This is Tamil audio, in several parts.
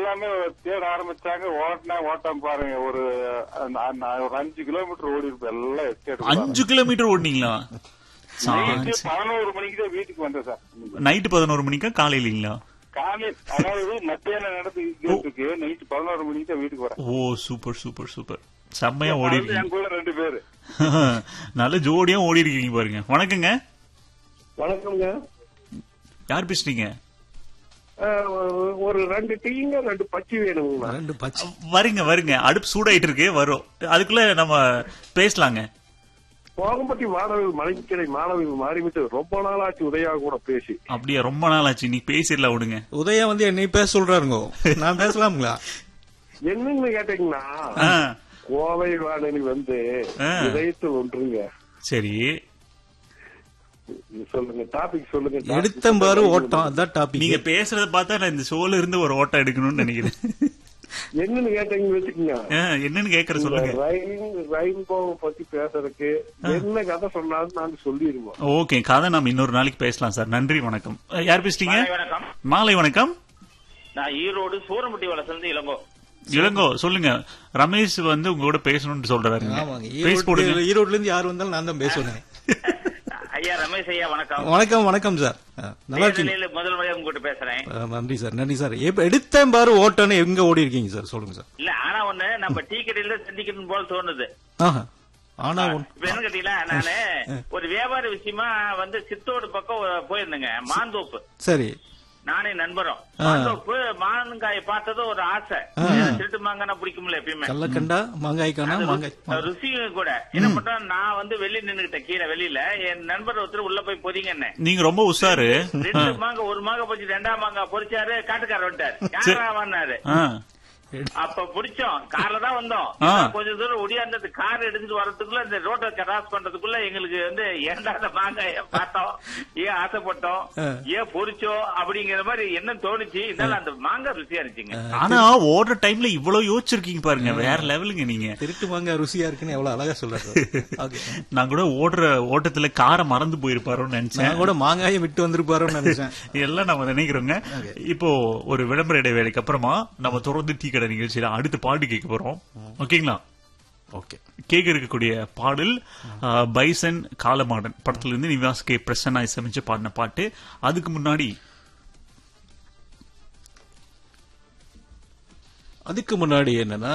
எல்லாமே தேட ஆரம்பிச்சாங்க ஓட்டினா ஓட்டம் பாருங்க ஒரு நான் நான் ஒரு அஞ்சு கிலோமீட்டர் ஓடி இருப்பேன் எல்லாம் எஸ்டேட் அஞ்சு கிலோமீட்டர் ஓடுனீங்களா நைட்டு பதினோரு மணிக்கு தான் வீட்டுக்கு வந்தேன் சார் நைட்டு பதினோரு மணிக்கா காலையிலங்களா காலை அதாவது மத்தியானம் நடந்துக்கு நைட்டு பதினோரு மணிக்கு தான் வீட்டுக்கு வரேன் ஓ சூப்பர் சூப்பர் சூப்பர் செம்மையா ஓடி அது இருக்கீங்க என் கூட ரெண்டு பேரு நல்ல ஜோடியா ஓடி இருக்கீங்க பாருங்க வணக்கங்க வணக்கம்ங்க யார் பேசுறீங்க அஹ், ஒரு- ஒரு ரெண்டு டீங்க ரெண்டு பச்சி வேணுங்களா ரெண்டு பச்சை வருங்க வருங்க அடுப்பு சூடாயிட்டு இருக்கு வரும் அதுக்குள்ள நம்ம பேசலாங்க கோகம்பட்டி மாணவர்கள் மலைக்கிளை மாணவர்கள் மாறிவிட்டு ரொம்ப நாளாச்சு உதயா கூட பேசி அப்படியே ரொம்ப நாள் ஆச்சு நீ பேசிடல விடுங்க உதயா வந்து என்னை பேச சொல்றாருங்க நான் பேசலாம்ங்களா என்னன்னு கேட்டீங்கன்னா ஆ, கோவை வானொலி வந்து ஆ. இதயத்தில் ஒன்றுங்க சரி சொல்லுங்க டாபிக் சொல்லுங்க topic எடுத்தம் பாரு சொல்லுங்க. ஓட்டம் அதான் டாபிக் நீங்க பேசுறத பார்த்தா நான் இந்த ஷோல இருந்து ஒரு ஓட்டம் எடுக்கணும்னு நினைக்கிறேன் என்னன்னு கேட்டீங்கன்னு வச்சுக்கோங்க ஆ, என்னன்னு கேக்குற சொல்லுங்க ரெயின்போவை பத்தி பேசுறதுக்கு என்ன கதை சொன்னாலும் நாங்க சொல்லிடுவோம் ஓகே கதை நாம இன்னொரு நாளைக்கு பேசலாம் சார் நன்றி வணக்கம் அஹ், யார் பேசுறீங்க மாலை வணக்கம் மாலை வணக்கம் நான் ஈரோடு சூரமுட்டி வளசிலிருந்து இளங்கோ இளங்கோ சொல்லுங்க ரமேஷ் வந்து உங்க கூட பேசணும்னு சொல்றாரு ஆமாங்க பேசி போடுங்க ஈரோடு ஈரோட்ல இருந்து யார் வந்தாலும் நான் தான் பேசுவேன் ஐயா ரமேஷ் ஐயா வணக்கம் வணக்கம் வணக்கம் சார் ஆ, நல்லா இருக்கீங்க நேரலையில முதல் முறையா உங்ககிட்ட பேசுறேன் ஆ, நன்றி சார் நன்றி சார் எப்ப எடுத்தேன் பாரு ஓட்டம்னு எங்க ஓடி இருக்கீங்க சார் சொல்லுங்க சார் இல்ல ஆனா ஒண்ணு நம்ம டீ கடையில சந்திக்கணும் போல தோணுது ஆஹா ஆனா ஒன்- இப்ப என்ன கேட்டீங்களா நானு ஒரு வியாபார விஷயமா வந்து சித்தோடு பக்கம் போயிருந்தேங்க மாந்தோப்பு சரி நானே நண்பரும் ஆ. மாந்தோப்பு மாங்காய் பார்த்ததும் ஒரு ஆசை திருட்டு மாங்காய் பிடிக்கும்ல எப்பயுமே கள்ளக்கண்டா மாங்காய் காணா அது மாங்காய் ரு- ருசியும் கூட என்ன பண்றேன் நான் வந்து வெளிய நின்னுகிட்ட கீழே வெளியில என் நண்பர் ஒருத்தர் உள்ள போய் பொதிங்க என்ன நீங்க ரொம்ப உஷாரு ரெண்டு மாங்க ஒரு மாங்க பொறிச்சு ரெண்டாம் மாங்க பொறிச்சாரு காட்டுக்கார வந்துட்டாரு யாரா வந்தாரு ஆ, அப்ப பிடிச்சோம் கார்ல தான் வந்தோம் ஆ. இன்னும் கொஞ்ச தூரம் ஒடியாந்தது கார் எடுத்துட்டு வரதுக்குள்ள இந்த ரோட்டை கிராஸ் பண்றதுக்குள்ள எங்களுக்கு வந்து ஏன்டா அந்த மாங்காய பார்த்தோம் ஏன் ஆசைப்பட்டோம் ஆ. ஏன் பொறிச்சோம் அப்படிங்கிற மாதிரி என்ன தோணுச்சு இருந்தாலும் அந்த மாங்காய் ருசியா இருந்துச்சுங்க ஆனா ஓடுற டைம்ல இவ்வளவு யோசிச்சிருக்கீங்க பாருங்க வேற லெவலுங்க நீங்க திருட்டு மாங்காய் ருசியா இருக்குன்னு எவ்வளவு அழகா சொல்றாரு ஓகே நான் கூட ஓடுற ஓட்டத்துல காரை மறந்து போயிருப்பாரோன்னு நினைச்சேன் நான் கூட மாங்காயை விட்டு வந்திருப்பாரோன்னு நினைச்சேன் எல்லாம் நம்ம நினைக்கிறோங்க இப்போ ஒரு விளம்பர இடைவேளைக்கு அப்புறமா நம்ம தொடர்ந்து டீ கடை நிகழ்ச்சியில அடுத்த பாட்டு கேட்க போறோம் ஓகேங்களா ஓகே கேட்க இருக்கக்கூடிய பாடல் ஆ, பைசன் காலமாடன் படத்துல இருந்து நிவாஸ் கே பிரசன்னா இசையமைச்சு பாடின பாட்டு அதுக்கு முன்னாடி அதுக்கு முன்னாடி என்னன்னா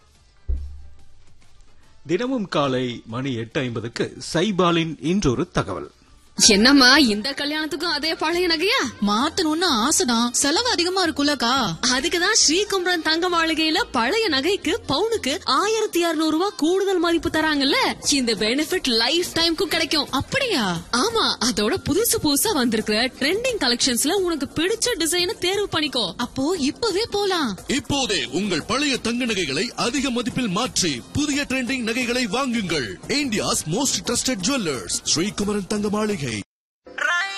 தினமும் காலை மணி எட்டு ஐம்பதுக்கு சைபாலின் இன்றொரு தகவல் என்னம்மா இந்த கல்யாணத்துக்கும் அதே பழைய நகையா மாத்தணும்னு ஆசைதான் செலவு அதிகமா இருக்குல்லக்கா அதுக்குதான் ஸ்ரீகுமரன் தங்க மாளிகையில பழைய நகைக்கு பவுனுக்கு ஆயிரத்தி இருநூறு ரூபாய் கூடுதல் மதிப்பு தராங்கல்ல இந்த பெனிஃபிட் லைஃப் டைம்க்கும் கிடைக்கும் அப்படியா ஆமா அதோட புதுசு புதுசா வந்திருக்கிற ட்ரெண்டிங் கலெக்ஷன்ஸ்ல உனக்கு பிடிச்ச டிசைனை தேர்வு பண்ணிக்கோ அப்போ இப்பவே போலாம் இப்போதே உங்கள் பழைய தங்க நகைகளை அதிக மதிப்பில் மாற்றி புதிய ட்ரெண்டிங் நகைகளை வாங்குங்கள் India's most trusted jewellers Srikumaran Thanga மாளிகை